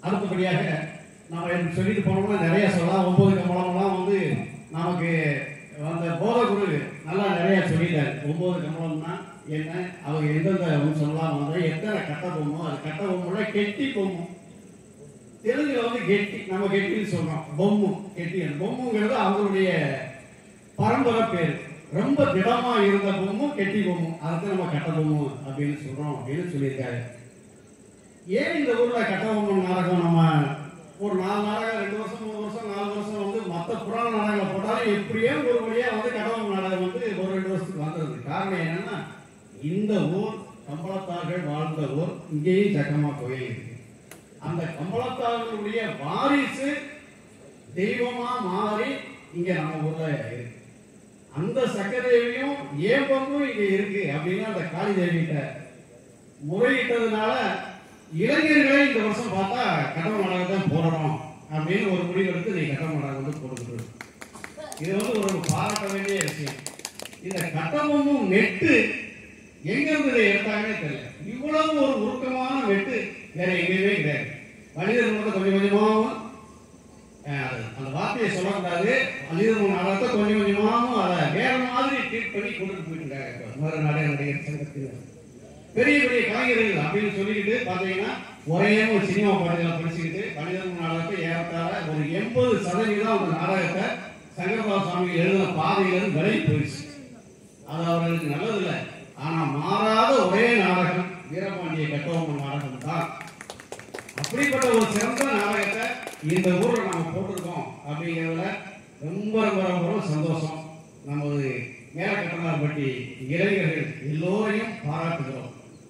அடுத்தபடியாக நம்ம எனக்கு சொல்லிட்டு போனோம்னா நிறைய சொல்லலாம் ஒன்பது கம்பளம்லாம் வந்து நமக்கு அந்த போதகுரு நல்லா நிறைய சொல்லிட்டாரு ஒன்பது கம்பளம்னா என்ன அவங்க எந்தெந்த சொல்லலாம் வந்து எத்தனை கட்ட பொம்மை அது கட்ட பொம்மை கெட்டி பொம்மை தெலுங்குல வந்து கெட்டி நம்ம கெட்டின்னு சொல்றோம் பொம்மு கெட்டி பொம்முங்கிறது அவங்களுடைய பரம்பரை பேர் ரொம்ப திடமா இருந்த பொம்மும் கெட்டி பொம்மு அதுக்கு நம்ம கட்ட பொம்மு அப்படின்னு சொல்றோம் அப்படின்னு சொல்லியிருக்காரு ஏன் இந்த ஊர்ல கட்டபொம்மன் நாடகம் நம்ம ஒரு நாலு நாடகம் ரெண்டு வருஷம் மூணு வருஷம் நாலு வருஷம் வந்து மற்ற புராண நாடகங்களை போட்டாலும் எப்படியோ ஒரு வழியா வந்து கட்டபொம்மன் நாடகம் வந்து ஒரு ரெண்டு வருஷத்துக்கு வந்தது காரணம் என்னன்னா இந்த ஊர் கம்பளத்தார்கள் வாழ்ந்த ஊர் இங்கேயும் சக்கமா கோயில் இருக்கு அந்த கம்பளத்தார்களுடைய வாரிசு தெய்வமா மாறி இங்க நம்ம ஊர்ல இருக்கு அந்த சக்கரதேவியும் ஏன் பங்கும் இங்க இருக்கு அப்படின்னு அந்த காளி தேவிகிட்ட முறையிட்டதுனால இளைஞர்களே இந்த வருஷம் பார்த்தா கடவுள் நாடகம் தான் போடணும் அப்படின்னு ஒரு முடிவு எடுத்து நீ கடவுள் நாடகம் வந்து போடுகிறது இது வந்து ஒரு பாராட்ட வேண்டிய விஷயம் இந்த கட்டமும் நெட்டு எங்க இருந்து இதை எடுத்தாங்கன்னே தெரியல இவ்வளவு ஒரு உருக்கமான வெட்டு வேற எங்கேயுமே கிடையாது மனிதர் மட்டும் கொஞ்சம் கொஞ்சமாகவும் அஹ், அது அந்த வார்த்தையை சொல்லக்கூடாது மனிதர் நாடகத்தை கொஞ்சம் கொஞ்சமாகவும் அதை வேற மாதிரி ட்ரீட் பண்ணி கொண்டுட்டு போயிட்டு இருக்காங்க மறு நாடக நடிகர் சங்கத்தில் பெரிய பெரிய கலைஞர்கள் அப்படின்னு சொல்லிக்கிட்டு பார்த்தீங்கன்னா ஒரே ஒரு சினிமா பாடல்களை படிச்சுக்கிட்டு மனிதன் நாடகத்தை ஏறத்தாழ ஒரு எண்பது சதவீதம் அந்த நாடகத்தை சங்கரபாபு சுவாமி எழுதின பாதையிலிருந்து விலகி போயிடுச்சு அது அவர்களுக்கு நல்லதில்லை ஆனா மாறாத ஒரே நாடகம் வீரபாண்டிய கட்டபொம்மன் நாடகம் தான் அப்படிப்பட்ட ஒரு சிறந்த நாடகத்தை இந்த ஊர்ல நாம போட்டிருக்கோம் அப்படிங்கிறதுல ரொம்ப ரொம்ப ரொம்ப ரொம்ப சந்தோஷம் நமது மேலக்கட்டணார்பட்டி இளைஞர்கள் எல்லோரையும் பாராட்டுகிறோம்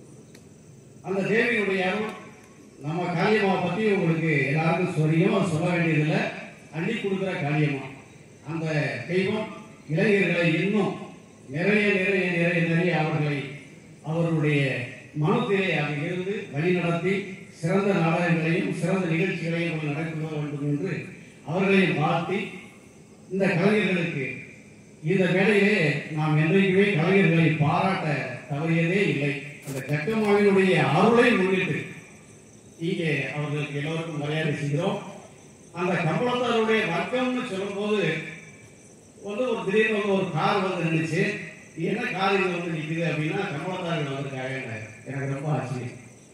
அந்த தேவியினுடைய அருள் நம்ம காளியம்மாவை பத்தி உங்களுக்கு எல்லாருக்கும் சொல்லியும் அது சொல்ல வேண்டியதில்லை அள்ளி கொடுக்குற காளியம்மா அந்த தெய்வம் இளைஞர்களை இன்னும் நிறைய நிறைய நிறைய நிறைய அவர்களை அவர்களுடைய மனத்திலே அங்கு இருந்து வழிநடத்தி சிறந்த நாடகங்களையும் சிறந்த நிகழ்ச்சிகளையும் அவர்கள் நடத்த வேண்டும் என்று அவர்களையும் வாழ்த்தி இந்த கலைஞர்களுக்கு இந்த மேடையிலே நாம் என்றைக்குமே கலைஞர்களை பாராட்ட தவறியதே இல்லை அந்த கட்டமாவினுடைய அருளை முன்னிட்டு இங்கே அவர்களுக்கு எல்லோருக்கும் மரியாதை செய்கிறோம் அந்த கம்பளத்தாருடைய வர்க்கம்னு சொல்லும்போது வந்து ஒரு திடீர்னு வந்து ஒரு கார் வந்து நின்றுச்சு என்ன கார் இங்க வந்து நிக்குது அப்படின்னா கம்பளத்தார்கள் வந்திருக்காங்க எனக்கு ரொம்ப ஆச்சரியம்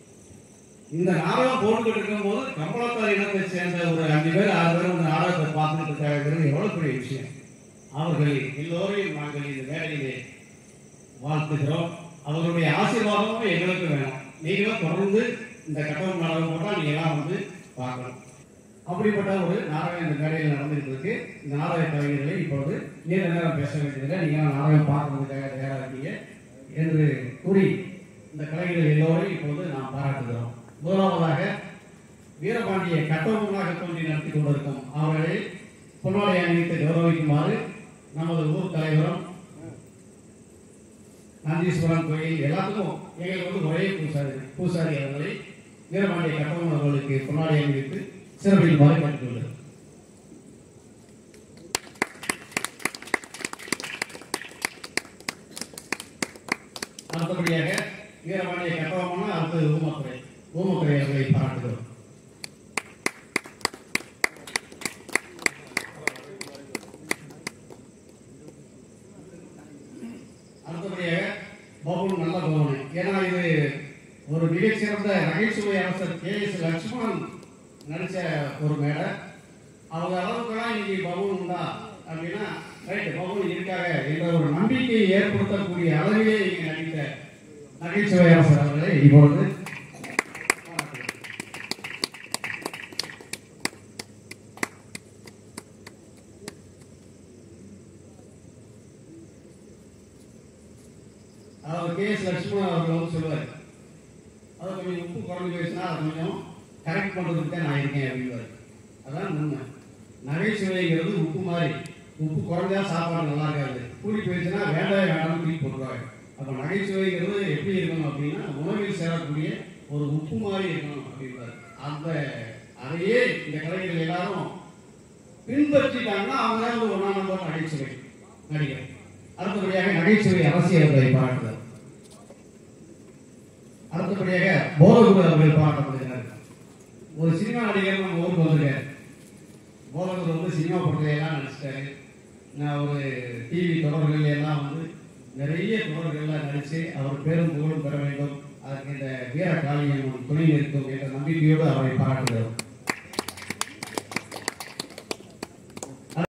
இந்த நாடகம் போட்டுக்கிட்டு இருக்கும்போது கம்பளத்தார் இனத்தை சேர்ந்த ஒரு அஞ்சு பேர் ஆறு பேர் இந்த நாடகத்தை பார்த்துட்டு இருக்காங்கிறது எவ்வளவு பெரிய விஷயம் அவர்கள் எல்லோரையும் நாங்கள் இந்த மேடையிலே வாழ்த்துகிறோம் அவர்களுடைய ஆசீர்வாதமும் எங்களுக்கு வேணும் நீங்களும் தொடர்ந்து இந்த கட்டணம் நாடகம் போட்டால் நீங்க எல்லாம் வந்து பார்க்கணும் அப்படிப்பட்ட ஒரு நாடகம் இந்த மேடையில் நடந்துட்டு இருக்கு இந்த நாடக கலைஞர்களை இப்பொழுது நீண்ட நேரம் பேச வேண்டியதில்லை நீங்க நாடகம் பார்க்கறதுக்காக தயாரா இருக்கீங்க என்று கூறி இந்த கலைஞர்கள் எல்லோரையும் இப்பொழுது நாம் பாராட்டுகிறோம் முதலாவதாக வீரபாண்டிய கட்டபொம்மனாக தோன்றி நடத்தி கொண்டிருக்கும் அவர்களை பொன்னாடை அணிவித்து கௌரவிக்குமாறு நமது ஊர் தலைவரும் நந்தீஸ்வரன் கோயில் எல்லாத்துக்கும் எங்களுக்கு வந்து ஒரே பூசாரி பூசாரி அவர்களை வீரபாண்டிய கட்டபொம்மன் அவர்களுக்கு பொன்னாடை அணிவித்து சிறப்பிக்குமாறு கேட்டுக்கொள்கிறேன் அடுத்தபடியாக வீரபாண்டிய கட்டபொம்மன் அடுத்தது ஊமத்துறை ஊமத்துறை அவர்களை பாராட்டுகிறோம் அடுத்தபடியாக பவன் நல்ல பவன் ஏன்னா இது ஒரு மிகச்சிறந்த நகைச்சுவை அரசர் கே எஸ் லட்சுமணன் நடிச்ச ஒரு மேடை அவங்க அளவுக்குலாம் இன்னைக்கு பவன் உண்டா அப்படின்னா ரைட் பவன் இருக்காங்க என்ற ஒரு நம்பிக்கையை ஏற்படுத்தக்கூடிய அளவிலே இங்கே நடித்த நகைச்சுவை அரசர் அவர்களை இப்பொழுது பாராட்டுகிறேன். அதாவது கே எஸ் லட்சுமணன் அவர்கள் வந்து சொல்லுவார் அது கொஞ்சம் உப்பு குறைஞ்சு போயிடுச்சுன்னா அதை கொஞ்சம் கரெக்ட் பண்ணுறதுக்கு தான் நான் இருக்கேன் அப்படின்வார் அதான் உண்மை நகைச்சுவைங்கிறது உப்பு மாதிரி உப்பு குறைஞ்சா சாப்பாடு நல்லா இருக்காது கூடி போயிடுச்சுன்னா வேண்டாம் வேண்டாம்னு தூக்கி போட்டுருவாங்க அப்போ நகைச்சுவைங்கிறது எப்படி இருக்கணும் அப்படின்னா உணவில் சேரக்கூடிய ஒரு உப்பு மாதிரி இருக்கணும் அப்படின்றாரு அந்த அதையே இந்த கலைஞர்கள் எல்லாரும் பின்பற்றிட்டாங்கன்னா அவங்க தான் வந்து ஒன்றாம் நம்பர் நகைச்சுவை நடிகர் அடுத்தபடியாக நகைச்சுவை அரசியல்களை பாராட்டுதல் அடுத்தபடியாக போதகுரு அவர்கள் பாராட்டப்படுகிறார் ஒரு சினிமா நடிகர் நம்ம ஊருக்கு வந்திருக்காரு போதகர் வந்து சினிமா படத்தையெல்லாம் நடிச்சிட்டாரு நான் ஒரு டிவி தொடர்கள் எல்லாம் வந்து நிறைய தொடர்கள்லாம் நடித்து அவர் பேரும் புகழும் பெற வேண்டும் அதற்கு இந்த வீர காளியம் துணை நிற்கும் என்ற நம்பிக்கையோடு அவரை பாராட்டுகிறோம்